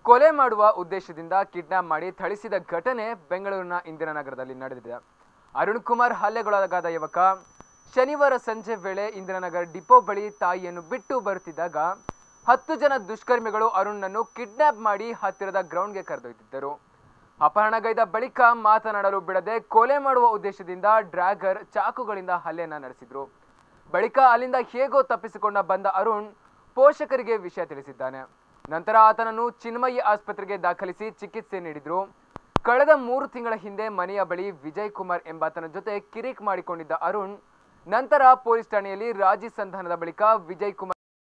ಕೊಲೆ ಮಾಡುವ ಉದ್ದೇಶದಿಂದ ಕಿಡ್ನಾಪ್ ಮಾಡಿ ಥಳಿಸಿದ ಘಟನೆ ಬೆಂಗಳೂರಿನ ಇಂದಿರಾನಗರದಲ್ಲಿ ನಡೆದಿದೆ ಅರುಣ್ ಕುಮಾರ್ ಹಲ್ಲೆಗೊಳಗಾದ ಯುವಕ ಶನಿವಾರ ಸಂಜೆ ವೇಳೆ ಇಂದಿರಾನಗರ ಡಿಪೋ ಬಳಿ ತಾಯಿಯನ್ನು ಬಿಟ್ಟು ಬರುತ್ತಿದ್ದಾಗ ಹತ್ತು ಜನ ದುಷ್ಕರ್ಮಿಗಳು ಅರುಣ್ನನ್ನು ಕಿಡ್ನಾಪ್ ಮಾಡಿ ಹತ್ತಿರದ ಗ್ರೌಂಡ್ಗೆ ಕರೆದೊಯ್ದಿದ್ದರು ಅಪಹರಣಗೈದ ಬಳಿಕ ಮಾತನಾಡಲು ಬಿಡದೆ ಕೊಲೆ ಮಾಡುವ ಉದ್ದೇಶದಿಂದ ಡ್ರ್ಯಾಗರ್ ಚಾಕುಗಳಿಂದ ಹಲ್ಲೆಯನ್ನ ನಡೆಸಿದ್ರು ಬಳಿಕ ಅಲ್ಲಿಂದ ಹೇಗೋ ತಪ್ಪಿಸಿಕೊಂಡ ಬಂದ ಅರುಣ್ ಪೋಷಕರಿಗೆ ವಿಷಯ ತಿಳಿಸಿದ್ದಾನೆ ನಂತರ ಆತನನ್ನು ಚಿನ್ಮಯಿ ಆಸ್ಪತ್ರೆಗೆ ದಾಖಲಿಸಿ ಚಿಕಿತ್ಸೆ ನೀಡಿದ್ರು ಕಳೆದ ಮೂರು ತಿಂಗಳ ಹಿಂದೆ ಮನೆಯ ಬಳಿ ವಿಜಯ್ ಕುಮಾರ್ ಎಂಬಾತನ ಜೊತೆ ಕಿರಿಕ್ ಮಾಡಿಕೊಂಡಿದ್ದ ಅರುಣ್ ನಂತರ ಪೊಲೀಸ್ ಠಾಣೆಯಲ್ಲಿ ರಾಜಿ ಸಂಧಾನದ ಬಳಿಕ ವಿಜಯ್ ಕುಮಾರ್